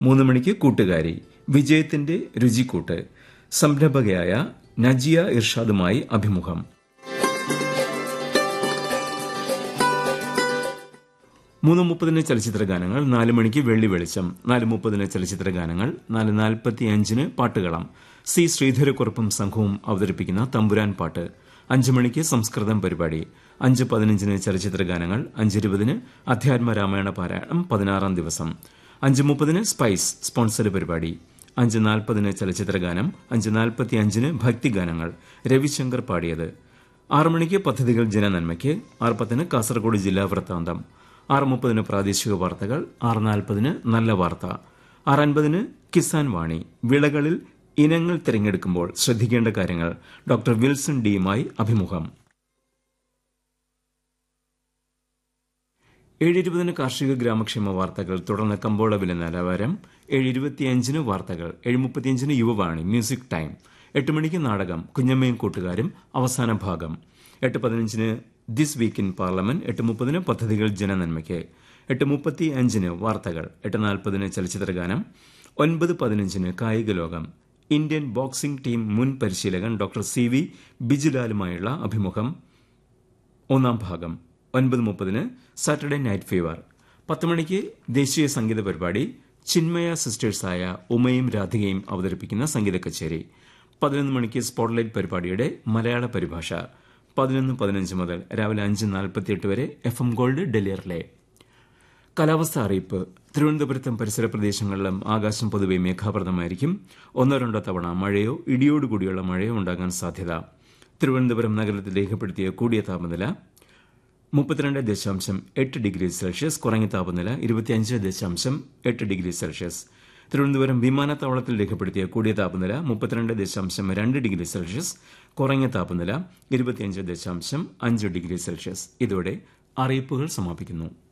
മൂന്ന് മണിക്ക് കൂട്ടുകാരി വിജയത്തിന്റെ രുചിക്കൂട്ട് സംരംഭകയായ നജിയ ഇർഷാദുമായി അഭിമുഖം മൂന്ന് മുപ്പതിന് ചലച്ചിത്ര ഗാനങ്ങൾ നാല് മണിക്ക് വെള്ളി വെളിച്ചം നാല് മുപ്പതിന് ചലച്ചിത്ര ഗാനങ്ങൾ നാല് നാൽപ്പത്തി അഞ്ചിന് പാട്ടുകളം സി ശ്രീധരക്കുറുപ്പും സംഘവും അവതരിപ്പിക്കുന്ന തമ്പുരാൻ പാട്ട് അഞ്ച് മണിക്ക് സംസ്കൃതം പരിപാടി അഞ്ച് പതിനഞ്ചിന് ചലച്ചിത്ര ഗാനങ്ങൾ അഞ്ചിരുപതിന് അധ്യാത്മ രാമായണ പാരായണം പതിനാറാം ദിവസം അഞ്ച് മുപ്പതിന് സ്പൈസ് സ്പോൺസർഡ് പരിപാടി അഞ്ച് നാൽപ്പതിന് ചലച്ചിത്ര ഗാനം അഞ്ച് നാൽപ്പത്തി അഞ്ചിന് ഭക്തിഗാനങ്ങൾ രവിശങ്കർ പാടിയത് ആറ് മണിക്ക് പദ്ധതികൾ ജനനന്മയ്ക്ക് ആറ് പത്തിന് കാസർഗോഡ് ജില്ലാ വൃത്താന്തം ആറ് മുപ്പതിന് പ്രാദേശിക വാർത്തകൾ ആറ് നാൽപ്പതിന് നല്ല വാർത്ത ആറ് അൻപതിന് കിസാൻ വാണി വിളകളിൽ ഇനങ്ങൾ തിരഞ്ഞെടുക്കുമ്പോൾ ശ്രദ്ധിക്കേണ്ട കാര്യങ്ങൾ ഡോക്ടർ വിൽസൺ ഡിയുമായി അഭിമുഖം ഏഴ് ഇരുപതിന് കാർഷിക ഗ്രാമക്ഷേമ വാർത്തകൾ തുടർന്ന് കമ്പോള വില നിലവാരം ഏഴ് ഇരുപത്തിയഞ്ചിന് വാർത്തകൾ ഏഴ് മുപ്പത്തിയഞ്ചിന് യുവവാണി മ്യൂസിക് ടൈം എട്ട് മണിക്ക് നാടകം കുഞ്ഞമ്മയും കൂട്ടുകാരും അവസാന ഭാഗം എട്ട് പതിനഞ്ചിന് ദിസ് വീക്ക് ഇൻ പാർലമെന്റ് എട്ട് മുപ്പതിന് പദ്ധതികൾ ജനനന്മയ്ക്ക് എട്ട് മുപ്പത്തി അഞ്ചിന് വാർത്തകൾ എട്ട് നാൽപ്പതിന് ചലച്ചിത്ര ഗാനം ഒൻപത് പതിനഞ്ചിന് കായിക ലോകം ഇന്ത്യൻ ബോക്സിംഗ് ടീം മുൻ പരിശീലകൻ ഡോക്ടർ സി വി ബിജുലാലുമായുള്ള അഭിമുഖം ഒന്നാം ഭാഗം ഒൻപത് മുപ്പതിന് സാറ്റർഡേ നൈറ്റ് ഫീവർ പത്ത് മണിക്ക് ദേശീയ സംഗീത പരിപാടി ചിന്മയ സിസ്റ്റേഴ്സായ ഉമയും രാധികയും അവതരിപ്പിക്കുന്ന സംഗീത കച്ചേരി പതിനൊന്ന് മണിക്ക് സ്പോട്ട്ലൈറ്റ് പരിപാടിയുടെ മലയാള പരിഭാഷ പതിനൊന്ന് പതിനഞ്ച് മുതൽ രാവിലെ അഞ്ച് നാൽപ്പത്തിയെട്ട് വരെ എഫ് എം ഗോൾഡ് ഡെലിയറിലെ കാലാവസ്ഥ അറിയിപ്പ് തിരുവനന്തപുരത്തും പരിസര പ്രദേശങ്ങളിലും ആകാശം പൊതുവെ മേഘാവൃതമായിരിക്കും ഒന്നോ രണ്ടോ തവണ മഴയോ ഇടിയോടുകൂടിയുള്ള മഴയോ ഉണ്ടാകാൻ സാധ്യത തിരുവനന്തപുരം നഗരത്തിൽ രേഖപ്പെടുത്തിയ കൂടിയ താപനില മുപ്പത്തിരണ്ട് ദശാംശം എട്ട് ഡിഗ്രി സെൽഷ്യസ് കുറഞ്ഞ താപനില ഇരുപത്തിയഞ്ച് ദശാംശം എട്ട് ഡിഗ്രി സെൽഷ്യസ് തിരുവനന്തപുരം വിമാനത്താവളത്തിൽ രേഖപ്പെടുത്തിയ കൂടിയ താപനില മുപ്പത്തിരണ്ട് ദശാംശം രണ്ട് ഡിഗ്രി സെൽഷ്യസ് കുറഞ്ഞ താപനില ഇരുപത്തിയഞ്ച് ദശാംശം അഞ്ച് ഡിഗ്രി സെൽഷ്യസ് ഇതോടെ അറിയിപ്പുകൾ സമാപിക്കുന്നു